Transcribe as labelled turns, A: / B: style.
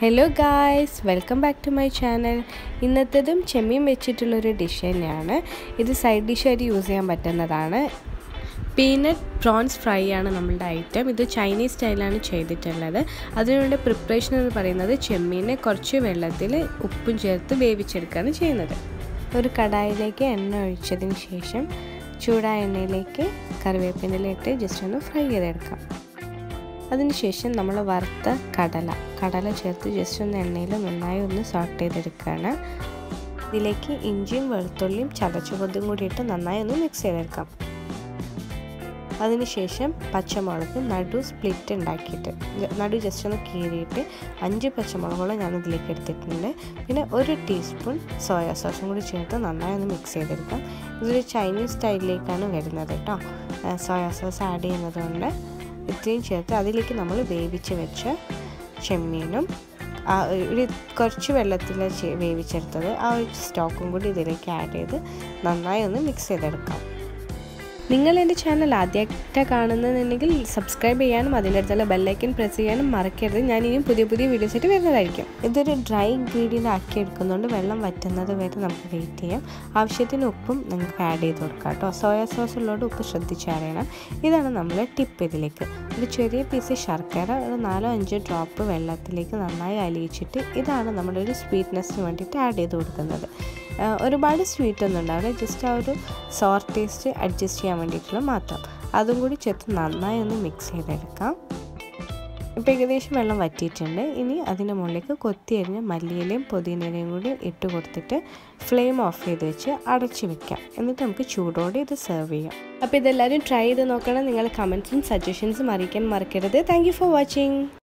A: hello guys welcome back to my channel ഇന്നത്തേതും ചെമ്മീൻ വെച്ചിട്ടുള്ളൊരു ഡിഷ് തന്നെയാണ് ഇത് സൈഡ് ഡിഷായിട്ട് യൂസ് ചെയ്യാൻ പറ്റുന്നതാണ് പീനട്ട് പ്രോൺസ് ഫ്രൈ ആണ് നമ്മളുടെ ഐറ്റം ഇത് ചൈനീസ് സ്റ്റൈലാണ് ചെയ്തിട്ടുള്ളത് അതിനുവേണ്ട പ്രിപ്പറേഷൻ എന്ന് പറയുന്നത് ചെമ്മീനെ കുറച്ച് വെള്ളത്തിൽ ഉപ്പും ചേർത്ത് വേവിച്ചെടുക്കുകയാണ് ചെയ്യുന്നത് ഒരു കടായിലേക്ക് എണ്ണ ഒഴിച്ചതിന് ശേഷം ചൂടായ എണ്ണയിലേക്ക് കറിവേപ്പിനിലിട്ട് ജസ്റ്റ് ഒന്ന് ഫ്രൈ ചെയ്തെടുക്കാം അതിനുശേഷം നമ്മൾ വറുത്ത കടല കടല ചേർത്ത് ജസ്റ്റ് ഒന്ന് എണ്ണയിൽ നന്നായി ഒന്ന് സോട്ട് ചെയ്തെടുക്കുകയാണ് ഇതിലേക്ക് ഇഞ്ചിയും വെളുത്തുള്ളിയും ചതച്ചുപൊതും കൂടി ഇട്ട് നന്നായി ഒന്ന് മിക്സ് ചെയ്തെടുക്കാം അതിനുശേഷം പച്ചമുളക് നടു സ്പ്ലിറ്റ് ഉണ്ടാക്കിയിട്ട് നടു ജസ്റ്റ് ഒന്ന് കീറിയിട്ട് അഞ്ച് പച്ചമുളകുകളും ഞാൻ ഇതിലേക്ക് എടുത്തിട്ടുണ്ട് പിന്നെ ഒരു ടീസ്പൂൺ സോയാ സോസും കൂടി ചേർത്ത് നന്നായി ഒന്ന് മിക്സ് ചെയ്തെടുക്കാം ഇതൊരു ചൈനീസ് സ്റ്റൈലിലേക്കാണ് വരുന്നത് കേട്ടോ സോയാ സോസ് ആഡ് ചെയ്യുന്നത് കൊണ്ട് ഇത്രയും ചേർത്ത് അതിലേക്ക് നമ്മൾ വേവിച്ച് വെച്ച ചെമ്മീനും ഒരു കുറച്ച് വെള്ളത്തിൽ വേവിച്ചെടുത്തത് ആ ഒരു സ്റ്റോക്കും കൂടി ഇതിലേക്ക് ആഡ് ചെയ്ത് നന്നായി ഒന്ന് മിക്സ് ചെയ്തെടുക്കാം നിങ്ങൾ എൻ്റെ ചാനൽ ആദ്യമായിട്ടാണ് കാണുന്നതെന്നുണ്ടെങ്കിൽ സബ്സ്ക്രൈബ് ചെയ്യാനും അതിൻ്റെ അടുത്തുള്ള ബെല്ലൈക്കൻ പ്രസ് ചെയ്യാനും മറക്കരുത് ഞാൻ ഇനിയും പുതിയ പുതിയ വീഡിയോസ് ആയിട്ട് വരുന്നതായിരിക്കും ഇതൊരു ഡ്രൈ ഇൻഗ്രീഡിയൻ്റ് ആക്കി എടുക്കുന്നതുകൊണ്ട് വെള്ളം വറ്റുന്നത് വരെ നമുക്ക് വെയിറ്റ് ചെയ്യാം ആവശ്യത്തിന് ഉപ്പും നിങ്ങൾക്ക് ആഡ് ചെയ്ത് കൊടുക്കാം കേട്ടോ സോയാ സോസ് ഉള്ളതുകൊണ്ട് ഉപ്പ് ശ്രദ്ധിച്ച് അറിയണം ഇതാണ് നമ്മൾ ടിപ്പ് ഇതിലേക്ക് ഒരു ചെറിയ പീസ് ശർക്കര ഒരു നാലോ അഞ്ചോ ഡ്രോപ്പ് വെള്ളത്തിലേക്ക് നന്നായി അലിയിച്ചിട്ട് ഇതാണ് നമ്മുടെ ഒരു സ്വീറ്റ്നെസ്സിന് വേണ്ടിയിട്ട് ആഡ് ചെയ്ത് കൊടുക്കുന്നത് ഒരുപാട് സ്വീറ്റ് ഒന്നും ഉണ്ടാവില്ല ജസ്റ്റ് ആ ഒരു സോർ ടേസ്റ്റ് അഡ്ജസ്റ്റ് ചെയ്യാൻ വേണ്ടിയിട്ടുള്ള മാത്രം അതും കൂടി ചേർത്ത് നന്നായി ഒന്ന് മിക്സ് ചെയ്തെടുക്കാം ഇപ്പോൾ ഏകദേശം വെള്ളം വറ്റിയിട്ടുണ്ട് ഇനി അതിൻ്റെ മുകളിലേക്ക് കൊത്തി അരിഞ്ഞ മല്ലിയിലയും പുതിനയിലയും കൂടി ഇട്ട് കൊടുത്തിട്ട് ഫ്ലെയിം ഓഫ് ചെയ്ത് വെച്ച് അടച്ച് വെക്കാം എന്നിട്ട് നമുക്ക് ചൂടോടെ ഇത് സെർവ് ചെയ്യാം അപ്പോൾ ഇതെല്ലാവരും ട്രൈ ചെയ്ത് നോക്കണം നിങ്ങൾ കമൻസും സജഷൻസും അറിയിക്കാൻ മറക്കരുത് താങ്ക് ഫോർ വാച്ചിങ്